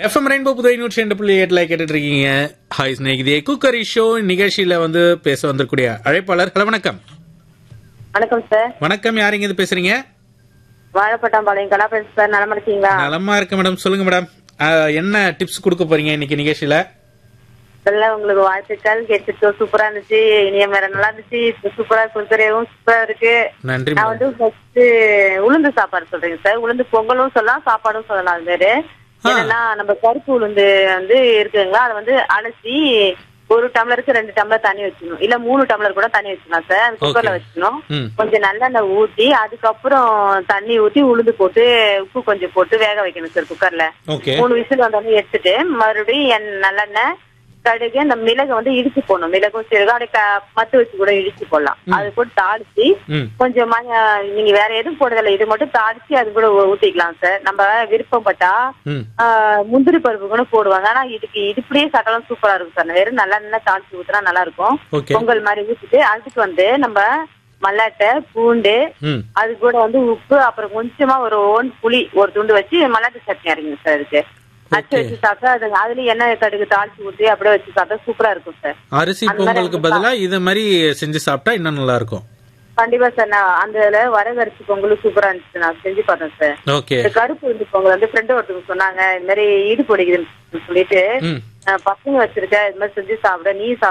FM rainbow Puduvai நூற்றி ரெண்டு புள்ளி எட்டுல கேட்டுட்டு இருக்கீங்க ஹாய் ஸ்நேகிதியே குக்கரி ஷோ நிகழ்ச்சியில வந்து பேச வந்திருக்கூடிய அழைப்பாளர் ஹலோ வணக்கம் வணக்கம் சார் வணக்கம் யாருங்க இது பேசுறீங்க வாழைப்பட்டாம்பாளையம் கலா பேசு சார் நலமா இருக்கீங்களா நலமா இருக்க மேடம் சொல்லுங்க மேடம் என்ன டிப்ஸ் கொடுக்க போறீங்க இன்னைக்கு நிகழ்ச்சியில இதெல்லாம் உங்களுக்கு வாழ்த்துக்கள் கேட்டுட்டு சூப்பரா இருந்துச்சு இனிய வேற நல்லா இருந்துச்சு இப்ப சூப்பரா குக்கரையும் சூப்பரா இருக்கு நன்றி நான் மேடம் வந்து ஃபர்ஸ்ட் உளுந்து சாப்பாடு சொல்றேங்க சார் உளுந்து பொங்கலும் சொல்லலாம் சாப்பாடும் சொல்லலாம் அது பேரு ஆ. என்னன்னா நம்ம கருப்பு உளுந்து வந்து இருக்குங்களா அதை வந்து அலசி ஒரு டம்ளருக்கு ரெண்டு டம்ளர் தண்ணி வச்சுக்கணும் இல்ல மூணு டம்ளர் கூட தண்ணி வச்சுக்கலாம் சார் அது குக்கர்ல Okay. வச்சுக்கணும் ம் கொஞ்சம் நல்லெண்ணெய் ஊத்தி அதுக்கப்புறம் தண்ணி ஊத்தி உளுந்து போட்டு உப்பு கொஞ்சம் போட்டு வேக வைக்கணும் சார் குக்கர்ல ஓகே மூணு விசில் வந்தோடனே எடுத்துட்டு மறுபடியும் எண் நல்லெண்ணெய் கடுகு அந்த மிளகு வந்து இடிச்சு போடணும் மிளகும் சீரகம் அப்படியே க- மத்து வச்சு கூட இடிச்சு போடலாம் அது போட்டு தாளிச்சு ம் கொஞ்சம் மஞ்ச நீங்க வேற எதுவும் போடுறதில்ல இது மட்டும் தாளிச்சு அது கூட ஊ- ஊத்திக்கலாம் சார் நம்ம விருப்பப்பட்டா ம் ஆஹ், முந்திரி பருப்பு கூட போடுவாங்க ஆனா இதுக்கு இது இப்படியே சாப்பிட்டாலும் சூப்பரா இருக்கும் சார் வெறும் நல்லெண்ணெய் தாளிச்சு ஊத்துனா நல்லா இருக்கும் ஓகே பொங்கல் மாதிரி ஊத்திட்டு அதுக்கு வந்து நம்ம மல்லாட்டை பூண்டு ம் அது கூட வந்து உப்பு அப்புறம் கொஞ்சமா ஒரு ஓன் புளி ஒரு துண்டு வச்சு மல்லாட்டு சட்னி அரைங்க சார் அதுக்கு அச்சு வச்சு சாப்பிட்டா அது அதுல எண்ணெய் கடுகு தாளிச்சு ஊத்தி அப்படியே வச்சு சாப்பிட்டா சூப்பரா இருக்கும் சார் அரிசி அந்த மாதிரி பொங்கலுக்கு பதிலா இது மாதிரி செஞ்சு சாப்பிட்டா இன்னும் நல்லா இருக்கும் கண்டிப்பா சார் நான் அந்த வரகரிசி பொங்கலும் சூப்பரா இருந்துச்சு நான் செஞ்சு பார்த்தேன் சார் ஓகே இந்த கருப்பு உளுந்து பொங்கல் வந்து ஃப்ரெண்டு ஒருத்தவங்க சொன்னாங்க இந்த மாதிரி ஈடு பிடிக்குதுன்னு சொல்லிட்டு ம் அஹ், பசங்க வச்சிருக்க இது மாதிரி செஞ்சு சாப்பிட நீ